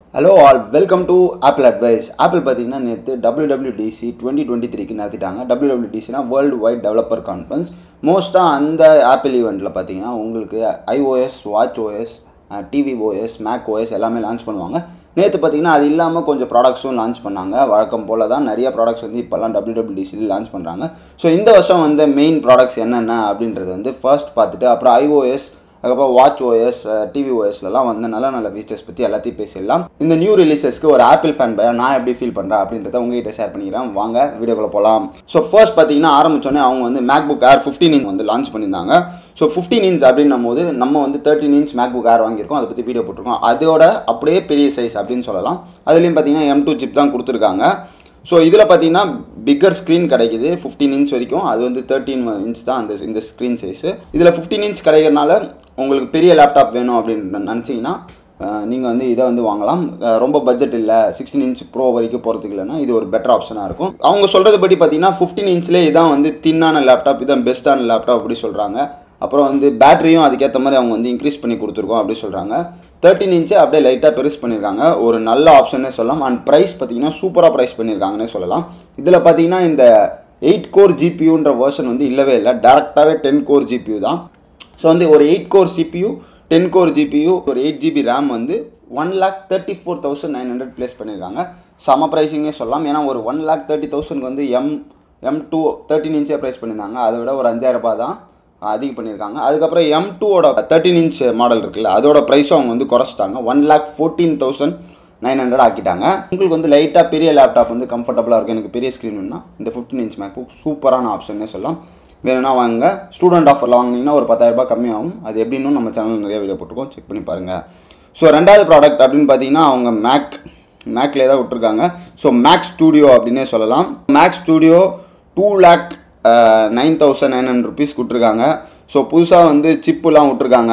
hello all welcome to Apple advice Apple பார்த்தீங்கன்னா நேற்று WWDC twenty twenty த்ரீக்கு நடத்திட்டாங்க WWDCனா வேர்ல்டு வைட் டெவலப்பர் கான்ஃபரன்ஸ் மோஸ்ட்டாக அந்த ஆப்பிள் ஈவெண்ட்டில் பார்த்தீங்கன்னா உங்களுக்கு iOS watch OS TV OS Mac OS எல்லாமே லான்ச் பண்ணுவாங்க நேற்று பார்த்தீங்கன்னா அது இல்லாமல் கொஞ்சம் ப்ராடக்ட்ஸும் லான்ச் பண்ணாங்க வழக்கம் போல் தான் நிறைய ப்ராடக்ட்ஸ் வந்து இப்போல்லாம் WWDC லான்ச் பண்ணுறாங்க ஸோ இந்த வருஷம் வந்து மெயின் ப்ராடக்ட்ஸ் என்னென்ன அப்படின்றது வந்து ஃபர்ஸ்ட் பார்த்துட்டு அப்புறம் ஐஓஎஸ் அதுக்கப்புறம் வாட்ச் ஓஎஸ் டிவி ஓஎஸ்லலாம் வந்து நல்ல நல்ல ஃபீச்சர்ஸ் பற்றி எல்லாத்தையும் பேசிடலாம் இந்த நியூ ரிலீசஸ்க்கு ஒரு ஆப்பிள் ஃபேன் பையா நான் எப்படி ஃபீல் பண்ணுறேன் அப்படின்றத உங்ககிட்ட ஷேர் பண்ணிக்கிறேன் வாங்க வீடியோக்குள்ள போகலாம் ஸோ ஃபர்ஸ்ட் பார்த்தீங்கன்னா ஆரம்பிச்சோன்னே அவங்க வந்து MacBook Air fifteen inch வந்து லான்ச் பண்ணியிருந்தாங்க ஸோ ஃபிஃப்டீன் இன்ச் அப்படின்னும் போது நம்ம வந்து thirteen inch MacBook Air வாங்கியிருக்கோம் அதை பற்றி வீடியோ போட்டிருக்கோம் அதோட அப்படியே பெரிய சைஸ் அப்படின்னு சொல்லலாம் அதுலேயும் பார்த்தீங்கன்னா எம் டூ சிப் தான் கொடுத்துருக்காங்க ஸோ இதில் பார்த்தீங்கன்னா பிக்கர் ஸ்க்ரீன் கிடைக்குது ஃபிஃப்டீன் இன்ச் வரைக்கும் அது வந்து தேர்ட்டீன் இன்ச் தான் அந்த இந்த ஸ்க்ரீன் சைஸு இதில் ஃபிஃப்டீன் இன்ச் கிடைக்கிறனால உங்களுக்கு பெரிய லேப்டாப் வேணும் அப்படின்னு நினச்சிங்கன்னா நீங்கள் வந்து இதை வந்து வாங்கலாம் அஹ் ரொம்ப பட்ஜெட் இல்லை சிக்ஸ்டீன் இன்ச் ப்ரோ வரைக்கும் போகிறதுக்கு இல்லைன்னா இது ஒரு பெட்டர் ஆப்ஷனாக இருக்கும் அவங்க சொல்கிறது படி பார்த்தீங்கன்னா ஃபிஃப்டீன் இன்ச்லேயே இதான் வந்து தின்னான லேப்டாப் இதான் பெஸ்ட்டான லேப்டாப் அப்படி சொல்கிறாங்க அப்புறம் வந்து பேட்டரியும் அதுக்கேற்ற மாதிரி அவங்க வந்து இன்க்ரீஸ் பண்ணி கொடுத்துருக்கோம் அப்படி சொல்கிறாங்க தேர்ட்டின் இன்ச்சு அப்படியே லைட்டாக பெருசு பண்ணியிருக்காங்க ஒரு நல்ல ஆப்ஷனே சொல்லலாம் அண்ட் ப்ரைஸ் பார்த்தீங்கன்னா சூப்பராக ப்ரைஸ் பண்ணியிருக்காங்கன்னே சொல்லலாம் இதில் பார்த்தீங்கன்னா இந்த எயிட் கோர் ஜிபியூன்ற வேர்ஷன் வந்து இல்லவே இல்லை டேரெக்டாகவே டென் கோர் ஜிபியூ தான் ஸோ வந்து ஒரு eight core CPU ten core GPU ஒரு எயிட் ஜிபி ரேம் வந்து one lakh thirty four thousand nine hundred place பண்ணியிருக்காங்க செம ப்ரைஸிங்கே சொல்லலாம் ஏன்னா ஒரு ஒன் லேக் தேர்ட்டி தௌசண்ட்க்கு வந்து எம் எம் டூ தேர்ட்டின் இன்ச்சே ப்ரைஸ் பண்ணியிருந்தாங்க அதை விட ஒரு அஞ்சாயிரம் ரூபாய் தான் அதிகம் பண்ணியிருக்காங்க அதுக்கப்புறம் எம் டூவோட தேர்ட்டின் இன்ச் மாடல் இருக்குல்ல அதோட ப்ரைஸும் அவங்க வந்து குறைச்சிட்டாங்க one lakh fourteen thousand nine hundred ஆக்கிட்டாங்க உங்களுக்கு வந்து லைட்டாக பெரிய லேப்டாப் வந்து கம்ஃபர்டபுளாக இருக்கும் எனக்கு பெரிய ஸ்க்ரீன் வேணும்னா இந்த ஃபிஃப்டின் இன்ச் மேக் புக் சூப்பரான ஆப்ஷன்னே சொல்லலாம் வேணும்னா வாங்க ஸ்டூடெண்ட் ஆஃபரில் வாங்கினீங்கன்னா ஒரு பத்தாயிரரூபா கம்மியாகும் அது எப்படின்னு நம்ம சேனல் நிறைய வீடியோ போட்டிருக்கோம் செக் பண்ணி பாருங்கள் ஸோ ரெண்டாவது ப்ராடக்ட் அப்படின்னு பார்த்தீங்கன்னா அவங்க மேக் மேக்லேயே தான் விட்ருக்காங்க ஸோ மேக் ஸ்டூடியோ அப்படின்னே சொல்லலாம் Mac studio two lakh nine thousand nine hundred rupees கொடுத்துருக்காங்க ஸோ புதுசாக வந்து சிப்புலாம் விட்ருக்காங்க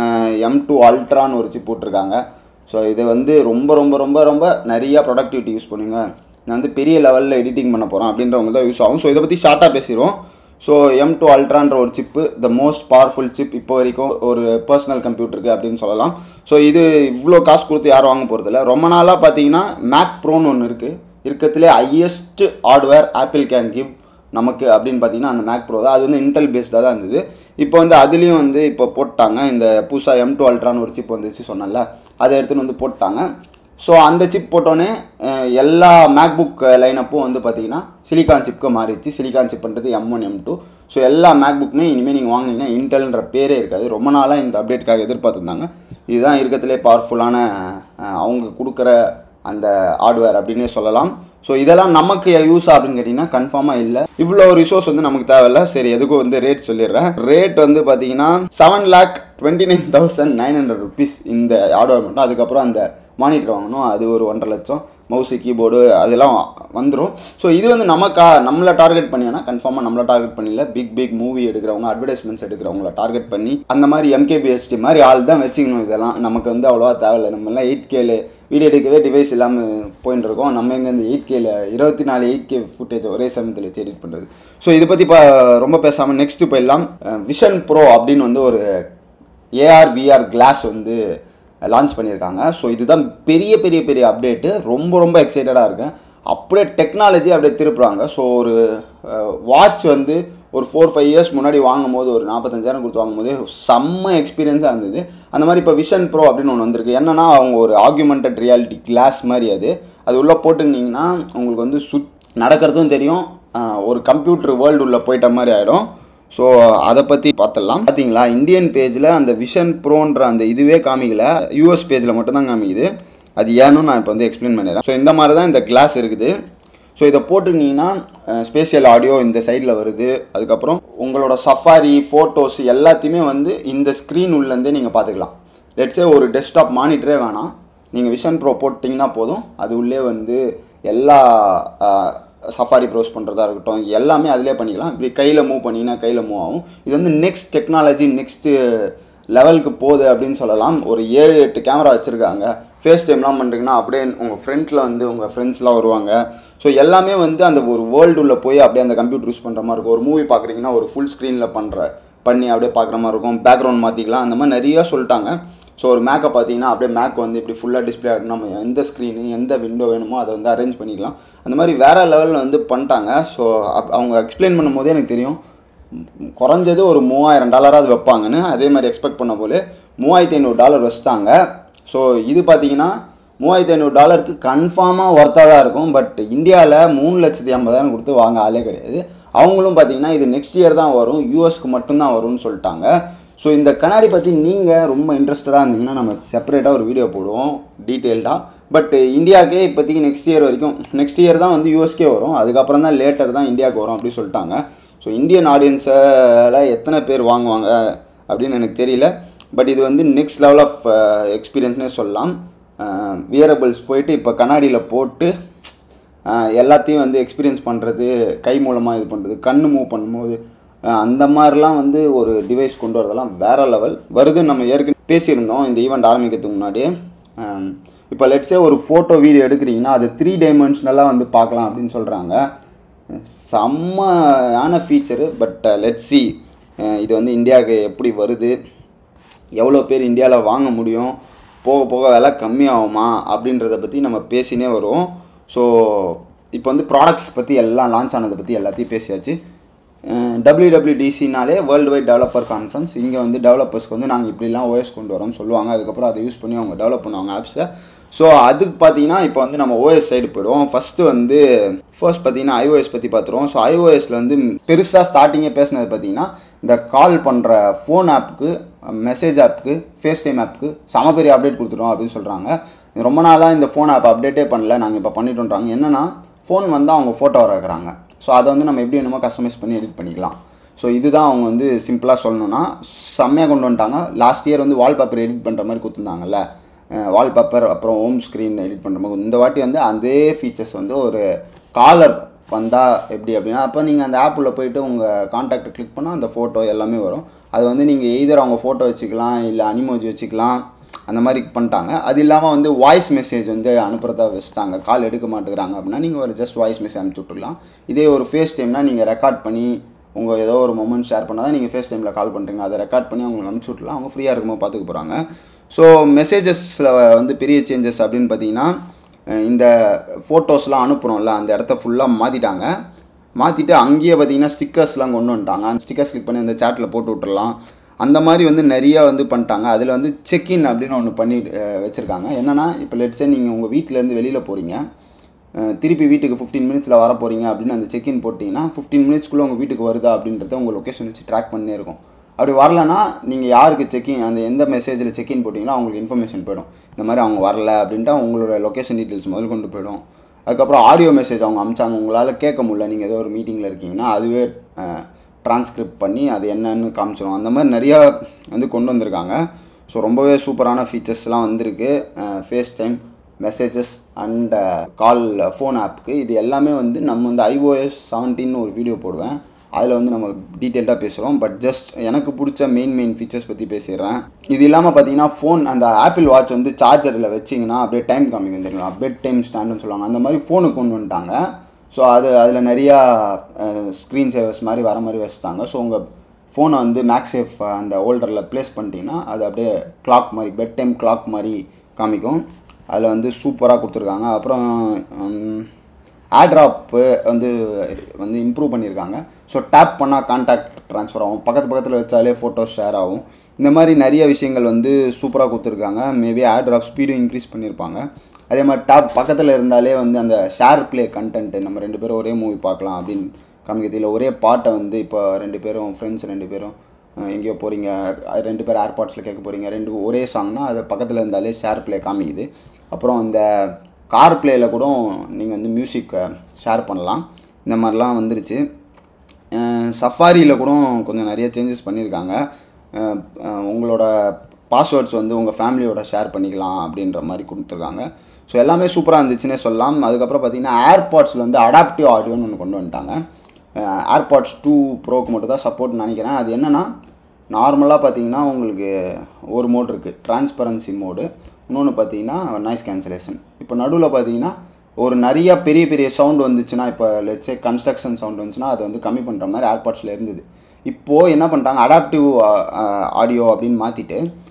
எம் டூ அல்ட்ரான்னு ஒரு சிப் விட்ருக்காங்க ஸோ இது வந்து ரொம்ப ரொம்ப ரொம்ப ரொம்ப நிறையா ப்ரொடக்டிவிட்டி யூஸ் பண்ணுங்க நான் வந்து பெரிய லெவலில் எடிட்டிங் பண்ண போகிறேன் அப்படின்றவங்க தான் யூஸ் ஆகும் ஸோ இதை பற்றி ஷார்ட்டாக பேசிடுவோம் ஸோ எம் டூ அல்ட்ரான்ற ஒரு chip the most powerful chip இப்போ வரைக்கும் ஒரு பர்சனல் கம்ப்யூட்டருக்கு அப்படின்னு சொல்லலாம் ஸோ இது இவ்வளோ காசு கொடுத்து யாரும் வாங்க போகிறதில்ல ரொம்ப நாளாக பார்த்தீங்கன்னா மேக் ப்ரோன்னு ஒன்று இருக்குது இருக்கிறதுலே highest hardware Apple can give நமக்கு அப்படின்னு பார்த்தீங்கன்னா அந்த மேக் ப்ரோ தான் அது வந்து இன்டெல் பேஸ்டாக தான் இருந்தது இப்போ வந்து அதுலேயும் வந்து இப்போ போட்டாங்க இந்த புதுசாக எம் டூ அல்ட்ரான்னு ஒரு சிப் வந்துச்சு சொன்னல அதை எடுத்துன்னு வந்து போட்டாங்க ஸோ அந்த சிப் போட்டோன்னே அஹ், எல்லா மேக் புக் லைனப்பும் வந்து பார்த்தீங்கன்னா சிலிகான் சிப்க்கு மாறிடுச்சு சிலிகான் சிப்ன்றது M one M two so எல்லா மேக் புக்குமே இனிமேல் நீங்கள் வாங்கினீங்கன்னா இன்டெல்ன்ற பேரே இருக்காது ரொம்ப நாளாக இந்த அப்டேட்டுக்காக எதிர்பார்த்துருந்தாங்க இதுதான் இருக்கிறதுலே பவர்ஃபுல்லான அஹ், அவங்க கொடுக்குற அந்த ஹார்ட்வேர் அப்படின்னே சொல்லலாம் ஸோ இதெல்லாம் நமக்கு யூஸா அப்படின்னு கேட்டிங்கன்னா கன்ஃபார்மாக இல்லை இவ்வளோ ரிசோர்ஸ் வந்து நமக்கு தேவையில்ல சரி எதுக்கும் வந்து ரேட் சொல்லிடுறேன் ரேட் வந்து பார்த்தீங்கன்னா seven lakh twenty nine thousand nine hundred rupees இந்த ஹார்ட்வேர் மட்டும் அதுக்கப்புறம் அந்த மானிட்டர் வாங்கணும் அது ஒரு ஒன்றரை லட்சம் மவுஸு கீபோர்டு அதெல்லாம் வந்துடும் ஸோ இது வந்து நமக்கா நம்மளை டார்கெட் பண்ணினா கன்ஃபார்மாக நம்மளை டார்கெட் பண்ணல பிக் பிக் மூவி எடுக்கிறவங்க அட்வர்டைஸ்மெண்ட்ஸ் எடுக்கிறவங்கள டார்கெட் பண்ணி அந்த மாதிரி எம்கேபிஎஸ்டி மாதிரி ஆள் தான் வச்சுக்கணும் இதெல்லாம் நமக்கு வந்து அவ்வளோவா தேவையில்லை நம்மலாம் எயிட் கேல வீடியோ எடுக்கவே டிவைஸ் இல்லாமல் போயின்னு இருக்கோம் நம்ம எங்கே இந்த எயிட் கேல இருபத்தி நாலு எயிட் கே ஃபுட்டேஜ் ஒரே சமயத்தில் வச்சு எடிட் பண்ணுறது ஸோ இதை பற்றி இப்போ ரொம்ப பேசாமல் நெக்ஸ்ட் போயிடலாம் விஷன் ப்ரோ அப்படின்னு வந்து ஒரு ஏஆர் விஆர் கிளாஸ் வந்து லான்ச் பண்ணியிருக்காங்க ஸோ இதுதான் பெரிய பெரிய பெரிய அப்டேட்டு ரொம்ப ரொம்ப எக்ஸைட்டடாக இருக்கேன் அப்படியே டெக்னாலஜி அப்படியே திருப்புறாங்க ஸோ ஒரு வாட்ச் வந்து ஒரு ஃபோர் ஃபைவ் இயர்ஸ் முன்னாடி வாங்கும் போது ஒரு நாற்பத்தஞ்சாயிரம் கொடுத்து வாங்கும் போது செம்ம எக்ஸ்பீரியன்ஸாக இருந்தது அந்த மாதிரி இப்போ விஷன் ப்ரோ அப்படின்னு ஒன்று வந்திருக்கு என்னன்னா அவங்க ஒரு ஆர்குமெண்டட் ரியாலிட்டி கிளாஸ் மாதிரி அது அது உள்ளே போட்டுருந்தீங்கன்னா உங்களுக்கு வந்து சுத் நடக்கிறதும் தெரியும் ஆஹ், ஒரு கம்ப்யூட்டர் வேர்ல்டு உள்ளே போயிட்ட மாதிரி ஆகிடும் ஸோ அதை பற்றி பார்த்துடலாம் பார்த்தீங்களா இந்தியன் பேஜில் அந்த விஷன் ப்ரோன்ற அந்த இதுவே காமிக்கல யூஎஸ் பேஜில் மட்டும்தான் காமிக்குது அது ஏன்னு நான் இப்போ வந்து எக்ஸ்பிளைன் பண்ணிடுறேன் ஸோ இந்த மாதிரி தான் இந்த கிளாஸ் இருக்குது ஸோ இதை போட்டுருந்தீங்கன்னா ஸ்பேஷியல் ஆடியோ இந்த சைடில் வருது அதுக்கப்புறம் உங்களோட சஃபாரி ஃபோட்டோஸ் எல்லாத்தையுமே வந்து இந்த ஸ்க்ரீன் உள்ளேருந்தே நீங்கள் பார்த்துக்கலாம் லெட்ஸே ஒரு டெஸ்க்டாப் மானிட்டரே வேணாம் நீங்கள் விஷன் ப்ரோ போட்டிங்கன்னா போதும் அது உள்ளே வந்து எல்லா சஃபாரி ப்ரௌஸ் பண்ணுறதா இருக்கட்டும் எல்லாமே அதிலே பண்ணிக்கலாம் இப்படி கையில் மூவ் பண்ணிங்கன்னா கையில் மூவ் ஆகும் இது வந்து நெக்ஸ்ட் டெக்னாலஜி நெக்ஸ்ட்டு லெவலுக்கு போகுது அப்படின்னு சொல்லலாம் ஒரு ஏழு எட்டு கேமரா வச்சுருக்காங்க ஃபேஸ் டைம்லாம் பண்ணுறீங்கன்னா அப்படியே உங்கள் ஃப்ரெண்டில் வந்து உங்கள் ஃப்ரெண்ட்ஸ்லாம் வருவாங்க ஸோ எல்லாமே வந்து அந்த ஒரு வேர்ல்டு உள்ள போய் அப்படியே அந்த கம்ப்யூட்டர் யூஸ் பண்ணுற மாதிரி இருக்கும் ஒரு மூவி பார்க்குறீங்கன்னா ஒரு ஃபுல் ஸ்க்ரீனில் பண்ணுற பண்ணி அப்படியே பார்க்குற மாதிரி இருக்கும் பேக்ரவுண்ட் மாற்றிக்கலாம் அந்த மாதிரி நிறையா சொல்லிட்டாங்க ஸோ ஒரு மேக்கை பார்த்தீங்கன்னா அப்படியே மேக் வந்து இப்படி ஃபுல்லாக டிஸ்பிளே ஆகணும் நம்ம எந்த ஸ்க்ரீனு எந்த விண்டோ வேணுமோ அதை வந்து அரேஞ்ச் பண்ணிக்கலாம் அந்த மாதிரி வேறு லெவலில் வந்து பண்ணிட்டாங்க ஸோ அவங்க எக்ஸ்பிளைன் பண்ணும்போதே எனக்கு தெரியும் ம், குறைஞ்சது ஒரு மூவாயிரம் டாலராவது வைப்பாங்கன்னு அதே மாதிரி எக்ஸ்பெக்ட் பண்ண போல மூவாயிரத்தி ஐநூறு டாலர் வச்சுட்டாங்க ஸோ இது பார்த்தீங்கன்னா மூவாயிரத்தி ஐநூறு டாலருக்கு கன்ஃபார்மாக ஒர்த்தாக தான் இருக்கும் பட் இந்தியாவில் மூணு லட்சத்தி ஐம்பதாயிரம் கொடுத்து வாங்க ஆளே கிடையாது அவங்களும் பார்த்தீங்கன்னா இது நெக்ஸ்ட் இயர் தான் வரும் யூஎஸ்க்கு மட்டும்தான் வரும்னு சொல்லிட்டாங்க ஸோ இந்த கண்ணாடி பற்றி நீங்கள் ரொம்ப இன்ட்ரெஸ்டடாக இருந்தீங்கன்னா நம்ம செப்பரேட்டாக ஒரு வீடியோ போடுவோம் டீட்டெயில்டாக பட் இந்தியாவுக்கே இப்போதைக்கு நெக்ஸ்ட் இயர் வரைக்கும் நெக்ஸ்ட் இயர் தான் வந்து யூஎஸ்கே வரும் அதுக்கப்புறம் தான் லேட்டர் தான் இந்தியாவுக்கு வரும் அப்படி சொல்லிட்டாங்க ஸோ இந்தியன் ஆடியன்ஸில் எத்தனை பேர் வாங்குவாங்க அப்படின்னு எனக்கு தெரியல பட் இது வந்து நெக்ஸ்ட் லெவல் ஆஃப் எக்ஸ்பீரியன்ஸ்னே சொல்லலாம் வியரபிள்ஸ் போயிட்டு இப்போ கண்ணாடியில் போட்டு ஆஹ் எல்லாத்தையும் வந்து எக்ஸ்பீரியன்ஸ் பண்ணுறது கை மூலமாக இது பண்ணுறது கண்ணு மூவ் பண்ணும்போது ஆஹ் அந்த மாதிரிலாம் வந்து ஒரு டிவைஸ் கொண்டு வரதெல்லாம் வேற லெவல் வருதுன்னு நம்ம ஏற்கனவே பேசியிருந்தோம் இந்த ஈவெண்ட் ஆரம்பிக்கிறதுக்கு முன்னாடியே ஆம், இப்போ லெட்ஸே ஒரு ஃபோட்டோ வீடியோ எடுக்கிறீங்கன்னா அது த்ரீ டைமென்ஷனலாக வந்து பார்க்கலாம் அப்படின்னு சொல்கிறாங்க செம்மையான ஃபீச்சரு பட் லெட் சி இது வந்து இந்தியாவுக்கு எப்படி வருது எவ்வளோ பேர் இந்தியாவில் வாங்க முடியும் போக போக விலை கம்மியாகுமா அப்படின்றத பற்றி நம்ம பேசினே வருவோம் ஸோ இப்போ வந்து ப்ராடக்ட்ஸ் பற்றி எல்லாம் லான்ச் ஆனதை பற்றி எல்லாத்தையும் பேசியாச்சு டபிள்யூடபிள்யூடிசினாலே வேர்ல்டு வைட் டெவலப்பர் கான்ஃபரன்ஸ் இங்கே வந்து டெவலப்பர்ஸ்க்கு வந்து நாங்கள் இப்படிலாம் ஓஎஸ் கொண்டு வரோம்னு சொல்லுவாங்க அதுக்கப்புறம் அதை யூஸ் பண்ணி அவங்க டெவலப் பண்ணுவாங்க ஆப்ஸை ஸோ அதுக்கு பார்த்தீங்கன்னா இப்போ வந்து நம்ம ஓஎஸ் சைடு போயிடுவோம் ஃபஸ்ட்டு வந்து ஃபர்ஸ்ட் பார்த்தீங்கன்னா ஐஓஎஸ் பற்றி பார்த்துருவோம் ஸோ ஐஓஎஸில் வந்து பெருசாக ஸ்டார்டிங்கே பேசினது பார்த்தீங்கன்னா இந்த கால் பண்ணுற ஃபோன் ஆப்புக்கு மெசேஜ் ஆப்புக்கு ஃபேஸ் டைம் ஆப்புக்கு செம பெரிய அப்டேட் கொடுத்துட்டோம் அப்படின்னு சொல்கிறாங்க ரொம்ப நாளாக இந்த ஃபோன் ஆப் அப்டேட்டே பண்ணல நாங்கள் இப்போ பண்ணிட்டோன்றாங்க என்னென்னா ஃபோன் வந்து அவங்க ஃபோட்டோ வர வைக்கிறாங்க ஸோ அதை வந்து நம்ம எப்படி வேணுமோ கஸ்டமைஸ் பண்ணி எடிட் பண்ணிக்கலாம் ஸோ இதுதான் அவங்க வந்து சிம்பிளாக சொல்லணும்னா செம்மையாக கொண்டு வந்துட்டாங்க லாஸ்ட் இயர் வந்து வால்பேப்பர் எடிட் பண்ணுற மாதிரி கொடுத்துருந்தாங்கல்ல வால்பேப்பர் அப்புறம் ஹோம் ஸ்க்ரீன் எடிட் பண்ணுற மாதிரி இந்த வாட்டி வந்து அதே ஃபீச்சர்ஸ் வந்து ஒரு காலர் வந்தால் எப்படி அப்படின்னா அப்போ நீங்கள் அந்த ஆப்பில் போயிட்டு உங்கள் காண்டாக்டை கிளிக் பண்ணால் அந்த ஃபோட்டோ எல்லாமே வரும் அது வந்து நீங்கள் எய்தர் அவங்க ஃபோட்டோ வச்சுக்கலாம் இல்லை அனிமோஜி வச்சுக்கலாம் அந்த மாதிரி பண்ணிட்டாங்க அது இல்லாமல் வந்து வாய்ஸ் மெசேஜ் வந்து அனுப்புறதா வச்சுட்டாங்க கால் எடுக்க மாட்டேங்கிறாங்க அப்படின்னா நீங்கள் ஒரு ஜஸ்ட் வாய்ஸ் மெசேஜ் அனுப்பிச்சி விட்டுக்கலாம் இதே ஒரு ஃபேஸ் டைம்னா நீங்கள் ரெக்கார்ட் பண்ணி உங்கள் ஏதோ ஒரு மொமெண்ட் ஷேர் பண்ணால் தான் நீங்கள் ஃபேஸ் டைமில் கால் பண்ணுறீங்க அதை ரெக்கார்ட் பண்ணி அவங்களுக்கு அனுப்பிச்சி விட்லாம் அவங்க ஃப்ரீயாக இருக்கும்போது பார்த்துக்க போகிறாங்க ஸோ மெசேஜஸில் வந்து பெரிய சேஞ்சஸ் அப்படின்னு பார்த்தீங்கன்னா அஹ் இந்த ஃபோட்டோஸ்லாம் அனுப்புகிறோம்ல அந்த இடத்த ஃபுல்லாக மாற்றிட்டாங்க மாற்றிட்டு அங்கேயே பார்த்தீங்கன்னா ஸ்டிக்கர்ஸ்லாம் கொண்டு வந்துட்டாங்க அந்த ஸ்டிக்கர்ஸ் கிளிக் பண்ணி அந்த சேட்டில் போட்டு விட்டுறலாம் அந்த மாதிரி வந்து நிறைய வந்து பண்ணிட்டாங்க அதில் வந்து செக்இன் அப்படின்னு ஒன்று பண்ணி வச்சுருக்காங்க என்னென்னா இப்போ லெட்ஸே நீங்கள் உங்கள் வீட்டிலேருந்து வெளியில் போகிறீங்க அஹ் திருப்பி வீட்டுக்கு ஃபிஃப்டீன் மினிட்ஸில் வர போகிறீங்க அப்படின்னு அந்த செக்இன் போட்டிங்கன்னா ஃபிஃப்டீன் மினிட்ஸ்க்குள்ளே உங்கள் வீட்டுக்கு வருதா அப்படின்றத உங்கள் லொக்கேஷன் வச்சு ட்ராக் பண்ணே இருக்கும் அப்படி வரலனா நீங்கள் யாருக்கு செக்கிங் அந்த எந்த மெசேஜில் செக்இன் போட்டிங்களோ அவங்களுக்கு இன்ஃபர்மேஷன் போயிடும் இந்த மாதிரி அவங்க வரல அப்படின்ட்டு உங்களோட லொக்கேஷன் டீட்டெயில்ஸ் முதல் கொண்டு போயிடும் அதுக்கப்புறம் ஆடியோ மெசேஜ் அவங்க அமிச்சாங்க உங்களால் கேட்க முடியல நீங்கள் ஏதோ ஒரு மீட்டிங்கில் இருக்கீங்கன்னா அதுவே ட்ரான்ஸ்கிரிப்ட் பண்ணி அது என்னன்னு காமிச்சிடும் அந்த மாதிரி நிறையா வந்து கொண்டு வந்திருக்காங்க ஸோ ரொம்பவே சூப்பரான ஃபீச்சர்ஸ்லாம் வந்திருக்கு FaceTime messages and call phone ஆப்புக்கு இது எல்லாமே வந்து நம்ம வந்து ஐஓஎஸ் செவன்டீன் ஒரு வீடியோ போடுவேன் அதில் வந்து நம்ம டீட்டெயில்டாக பேசுகிறோம் பட் ஜஸ்ட் எனக்கு பிடிச்ச மெயின் மெயின் ஃபீச்சர்ஸ் பற்றி பேசிடுறேன் இது இல்லாமல் பார்த்தீங்கன்னா ஃபோன் அந்த ஆப்பிள் வாட்ச் வந்து சார்ஜரில் வச்சிங்கன்னா அப்படியே டைம் காமிக்கும் தெரியும் பெட் டைம் ஸ்டாண்டுன்னு சொல்லுவாங்க அந்த மாதிரி ஃபோனுக்கு கொண்டு வந்துட்டாங்க ஸோ அது அதில் நிறையா ஸ்க்ரீன் சேவர்ஸ் மாதிரி வர மாதிரி வச்சுட்டாங்க ஸோ உங்கள் ஃபோனை வந்து மேக்ஸேஃப் அந்த ஹோல்டரில் ப்ளேஸ் பண்ணிட்டீங்கன்னா அது அப்படியே கிளாக் மாதிரி பெட் டைம் கிளாக் மாதிரி காமிக்கும் அதில் வந்து சூப்பராக கொடுத்துருக்காங்க அப்புறம் ஆட்ராப்பு வந்து வந்து இம்ப்ரூவ் பண்ணியிருக்காங்க ஸோ டேப் பண்ணால் கான்டாக்ட் ட்ரான்ஸ்ஃபர் ஆகும் பக்கத்து பக்கத்தில் வச்சாலே ஃபோட்டோ ஷேர் ஆகும் இந்த மாதிரி நிறைய விஷயங்கள் வந்து சூப்பராக கொடுத்துருக்காங்க மேபி ஆட்ராப் ஸ்பீடும் இன்க்ரீஸ் பண்ணியிருப்பாங்க அதே மாதிரி டேப் பக்கத்தில் இருந்தாலே வந்து அந்த ஷேர் ப்ளே கண்டென்ட் நம்ம ரெண்டு பேரும் ஒரே மூவி பார்க்கலாம் அப்படின்னு காமிக்கிறது இல்லை ஒரே பாட்டை வந்து இப்போ ரெண்டு பேரும் ஃப்ரெண்ட்ஸ் ரெண்டு பேரும் அஹ், எங்கேயோ போகிறீங்க ரெண்டு பேர் ஏர்பாட்ஸில் கேட்க போகிறீங்க ரெண்டு ஒரே சாங்னா அது பக்கத்தில் இருந்தாலே ஷேர் ப்ளே காமிக்குது அப்புறம் அந்த கார் ப்ளேயில் கூட நீங்கள் வந்து மியூசிக் ஷேர் பண்ணலாம் இந்த மாதிரிலாம் வந்துருச்சு சஃபாரியில் கூட கொஞ்சம் நிறைய சேஞ்சஸ் பண்ணியிருக்காங்க அஹ், அஹ், உங்களோட பாஸ்வேர்ட்ஸ் வந்து உங்கள் ஃபேமிலியோட ஷேர் பண்ணிக்கலாம் அப்படின்ற மாதிரி கொடுத்துருக்காங்க ஸோ எல்லாமே சூப்பராக இருந்துச்சுன்னே சொல்லலாம் அதுக்கப்புறம் பார்த்தீங்கன்னா ஏர்பாட்ஸில் வந்து அடாப்டிவ் ஆடியோன்னு ஒன்று கொண்டு வந்துட்டாங்க ஏர்பாட்ஸ் டூ ப்ரோக்கு மட்டும் தான் சப்போர்ட் நினைக்கிறேன் அது என்னென்னா நார்மலாக பார்த்தீங்கன்னா உங்களுக்கு ஒரு மோட் இருக்குது டிரான்ஸ்பரன்சி மோடு இன்னொன்று பார்த்தீங்கன்னா நாய்ஸ் கேன்சலேஷன் இப்போ நடுவில் பார்த்தீங்கன்னா ஒரு நிறைய பெரிய பெரிய சவுண்ட் வந்துச்சுன்னா இப்போ லெட்ஸே கன்ஸ்ட்ரக்ஷன் சவுண்ட் வந்துச்சுன்னா அதை வந்து கம்மி பண்ணுற மாதிரி ஏர்பாட்ஸில் இருந்தது இப்போது என்ன பண்ணிட்டாங்க அடாப்டிவ் ஆடியோ அப்படின்னு மாற்றிட்டு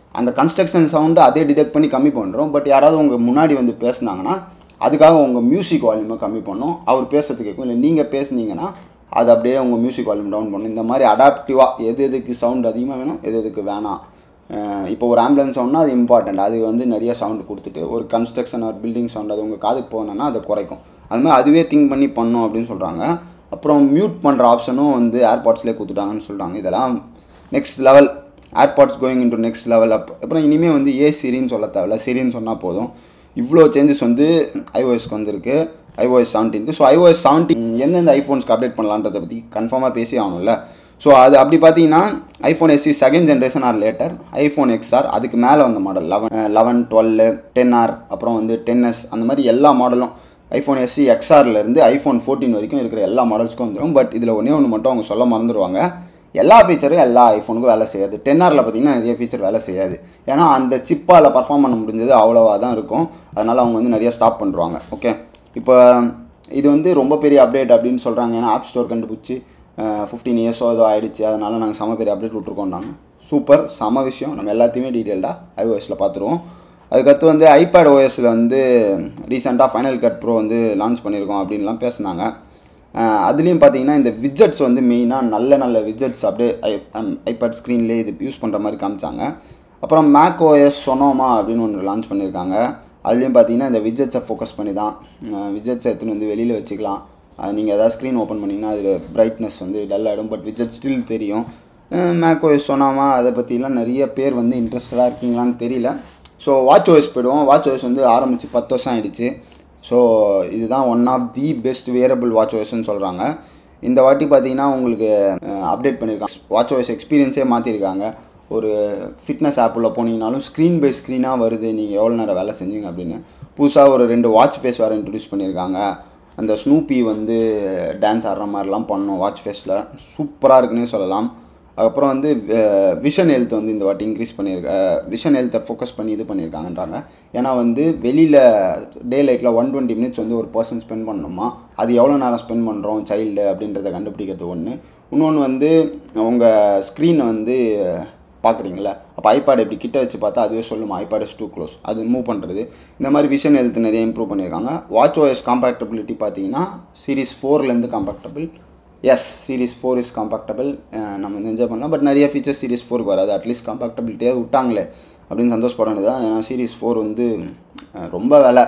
அந்த கன்ஸ்ட்ரக்ஷன் சவுண்டு அதே டிடெக்ட் பண்ணி கம்மி பண்ணுறோம் பட் யாராவது உங்கள் முன்னாடி வந்து பேசுனாங்கன்னா அதுக்காக உங்கள் மியூசிக் வால்யூமை கம்மி பண்ணும் அவர் பேசுறது கேட்கும் இல்லை நீங்கள் பேசுனீங்கன்னா அது அப்படியே உங்கள் மியூசிக் வால்யூம் டவுன் பண்ணும் இந்த மாதிரி அடாப்டிவாக எது எதுக்கு சவுண்ட் அதிகமாக வேணும் எது எதுக்கு வேணாம் அஹ் இப்போ ஒரு ஆம்புலன்ஸ் சவுண்ட்னா அது இம்பார்ட்டண்ட் அது வந்து நிறைய சவுண்ட் கொடுத்துட்டு ஒரு கன்ஸ்ட்ரக்ஷன் ஒரு பில்டிங் சவுண்ட் அது உங்கள் காதுக்கு போனோன்னா அதை குறைக்கும் அது மாதிரி அதுவே திங்க் பண்ணி பண்ணும் அப்படின்னு சொல்கிறாங்க அப்புறம் மியூட் பண்ணுற ஆப்ஷனும் வந்து ஏர்பாட்ஸ்லேயே கொடுத்துட்டாங்கன்னு சொல்கிறாங்க இதெல்லாம் next level AirPods going into next level up அப்புறம் இனிமேல் வந்து ஏ சிரின்னு சொல்ல தேவையில்ல சிரின்னு சொன்னால் போதும் இவ்வளோ சேஞ்சஸ் வந்து ஐஓஎஸ்க்கு வந்திருக்கு ஐஓஎஸ் செவன்டீனுக்கு ஸோ ஐஓஎஸ் செவன்டீன் எந்தெந்த ஐஃபோன்ஸ்க்கு அப்டேட் பண்ணலான்றதை பற்றி கன்ஃபார்மாக பேசி ஆகணும்ல ஸோ அது அப்படி பார்த்தீங்கன்னா iPhone SE second generation or later iPhone XR அதுக்கு மேலே வந்த model eleven eleven twelve ten R அப்புறம் வந்து டென் எஸ் அந்த மாதிரி எல்லா மாடலும் ஐஃபோன் எஸ்சி எக்ஸ்ஆர்லேருந்து ஐஃபோன் ஃபோர்டீன் வரைக்கும் இருக்கிற எல்லா மாடல்ஸ்க்கும் வந்துடும் பட் இதில் ஒன்றே ஒன்று மட்டும் அவங்க சொல்ல மறந்துடுவாங்க எல்லா ஃபீச்சரும் எல்லா ஐஃபோனுக்கும் வேலை செய்யாது டென் ஆரில் பார்த்தீங்கன்னா நிறைய ஃபீச்சர் வேலை செய்யாது ஏன்னா அந்த சிப்பால் பர்ஃபார்ம் பண்ண முடிஞ்சது அவ்வளோவா தான் இருக்கும் அதனால் அவங்க வந்து நிறைய ஸ்டாப் பண்ணுறாங்க ஓகே இப்போ இது வந்து ரொம்ப பெரிய அப்டேட் அப்படின்னு சொல்கிறாங்க ஏன்னா ஆப் ஸ்டோர் கண்டுபிடிச்சி ஃபிஃப்டீன் இயர்ஸோ ஏதோ ஆயிடுச்சு அதனால் நாங்கள் செம பெரிய அப்டேட் விட்ருக்கோம் நாங்கள் சூப்பர் செம விஷயம் நம்ம எல்லாத்தையுமே டீட்டெயில்டாக ஐஓஎஸில் பார்த்துருவோம் அதுக்கடுத்து வந்து ஐபேட் ஓஎஸில் வந்து ரீசெண்டாக ஃபைனல் கட் ப்ரோ வந்து லான்ச் பண்ணியிருக்கோம் அப்படின்லாம் பேசுனாங்க அதுலேயும் பார்த்தீங்கன்னா இந்த விஜெட்ஸ் வந்து மெயினாக நல்ல நல்ல விஜெட்ஸ் அப்படியே ஐ ஐபேட் ஸ்க்ரீன்லேயே இது யூஸ் பண்ணுற மாதிரி காமிச்சாங்க அப்புறம் மேக் ஓஎஸ் சொனோமா அப்படின்னு ஒன்று லான்ச் பண்ணியிருக்காங்க அதுலேயும் பார்த்தீங்கன்னா இந்த விஜெட்ஸை ஃபோக்கஸ் பண்ணி தான் விஜெட்ஸை எடுத்துன்னு வந்து வெளியில் வச்சுக்கலாம் நீங்கள் எதாவது ஸ்க்ரீன் ஓப்பன் பண்ணிங்கன்னா அதில் பிரைட்னஸ் வந்து டல் ஆகிடும் பட் விஜெட் ஸ்டில் தெரியும் மேக் ஓஎஸ் சொன்னாமா அதை பற்றிலாம் நிறைய பேர் வந்து இன்ட்ரெஸ்டடாக இருக்கீங்களான்னு தெரியல ஸோ வாட்ச் ஓஎஸ் போயிடுவோம் வாட்ச் ஓஎஸ் வந்து ஆரம்பித்து பத்து வருஷம் ஆயிடுச்சு ஸோ இதுதான் one of the best wearable watch ஓஎஸ்ன்னு சொல்கிறாங்க இந்த வாட்டி பார்த்தீங்கன்னா உங்களுக்கு அப்டேட் பண்ணியிருக்காங்க வாட்ச் ஓஎஸ் எக்ஸ்பீரியன்ஸே மாற்றிருக்காங்க ஒரு ஃபிட்னஸ் ஆப்பில் போனீங்கனாலும் ஸ்க்ரீன் பை ஸ்க்ரீனாக வருது நீங்கள் எவ்வளோ நேரம் வேலை செஞ்சீங்க அப்படின்னு புதுசாக ஒரு ரெண்டு வாட்ச் ஃபேஸ் வேறு இன்ட்ரடியூஸ் பண்ணியிருக்காங்க அந்த ஸ்னூப்பி வந்து டான்ஸ் ஆடுற மாதிரிலாம் பண்ணோம் வாட்ச் ஃபேஸில் சூப்பராக இருக்குன்னே சொல்லலாம் அதுக்கப்புறம் வந்து விஷன் ஹெல்த் வந்து இந்த வாட்டி இன்க்ரீஸ் பண்ணியிருக்க விஷன் ஹெல்த்தை ஃபோக்கஸ் பண்ணி இது பண்ணியிருக்காங்கன்றாங்க ஏன்னா வந்து வெளியில் டே லைட்டில் ஒன் டுவெண்ட்டி மினிட்ஸ் வந்து ஒரு பர்சன் ஸ்பெண்ட் பண்ணணுமா அது எவ்வளோ நேரம் ஸ்பெண்ட் பண்ணுறோம் சைல்டு அப்படின்றத கண்டுபிடிக்கிறது ஒன்று இன்னொன்று வந்து உங்கள் ஸ்க்ரீனை வந்து பார்க்குறீங்களா அப்போ ஐபேட் இப்படி கிட்ட வச்சு பார்த்தா அதுவே சொல்லுமா ஐபேட் இஸ் டூ க்ளோஸ் அது மூவ் பண்ணுறது இந்த மாதிரி விஷன் ஹெல்த் நிறைய இம்ப்ரூவ் பண்ணியிருக்காங்க வாட்ச் ஓஎஸ் காம்பேக்டபிலிட்டி பார்த்தீங்கன்னா சீரிஸ் ஃபோர்லேருந்து compatible S series four is compatible நம்ம வந்து என்ஜாய் பண்ணலாம் பட் நிறைய ஃபீச்சர்ஸ் சீரிஸ் ஃபோருக்கு வராது அட்லீஸ்ட் காம்பேக்டபிலிட்டியாக விட்டாங்களே அப்படின்னு சந்தோஷப்பட வேண்டியது தான் ஏன்னா சீரிஸ் ஃபோர் வந்து ரொம்ப விலை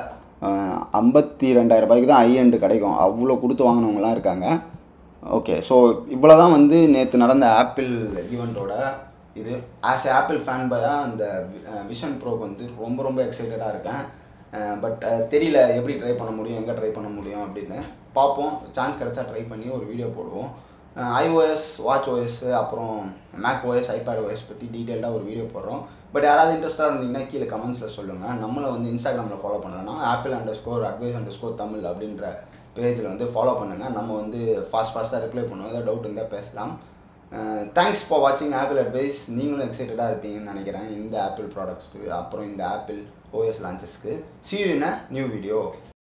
ஐம்பத்தி ரெண்டாயிரம் ரூபாய்க்கு தான் ஐஎண்டு கிடைக்கும் அவ்வளோ கொடுத்து வாங்கினவங்களாம் இருக்காங்க ஓகே ஸோ இவ்வளோ தான் வந்து நேற்று நடந்த ஆப்பிள் ஈவெண்ட்டோட இது ஆஸ் ஏ ஆப்பிள் ஃபேன் பாயாக அந்த விஷன் ப்ரோக்கு வந்து ரொம்ப ரொம்ப எக்ஸைட்டடாக இருக்கேன் பட் தெரியல எப்படி ட்ரை பண்ண முடியும் எங்கே ட்ரை பண்ண முடியும் அப்படின்னு பார்ப்போம் சான்ஸ் கிடச்சா ட்ரை பண்ணி ஒரு வீடியோ போடுவோம் ஐஓஎஸ் வாட்ச் ஓஎஸ் அப்புறம் மேக் ஓஎஸ் ஐபேட் ஓஎஸ் பற்றி டீட்டெயில்டாக ஒரு வீடியோ போடுறோம் பட் யாராவது இன்ட்ரெஸ்ட்டாக இருந்தீங்கன்னா கீழே கமெண்ட்ஸில் சொல்லுங்கள் நம்மளை வந்து இன்ஸ்டாகிராமில் ஃபாலோ பண்ணலன்னா Apple underscore advice underscore Tamil அப்படின்ற பேஜில் வந்து ஃபாலோ பண்ணுங்கள் நம்ம வந்து ஃபாஸ்ட் ஃபாஸ்ட்டாக ரிப்ளை பண்ணுவோம் ஏதாவது டவுட் இருந்தால் பேசலாம் தேங்க்ஸ் ஃபார் வாட்சிங் ஆப்பிள் அட்வைஸ் நீங்களும் எக்ஸைட்டடாக இருப்பீங்கன்னு நினைக்கிறேன் இந்த ஆப்பிள் ப்ராடக்ட்ஸ்க்கு அப்புறம் இந்த ஆப்பிள் ஓஎஸ் லான்ச்சஸ்க்கு see you in a new video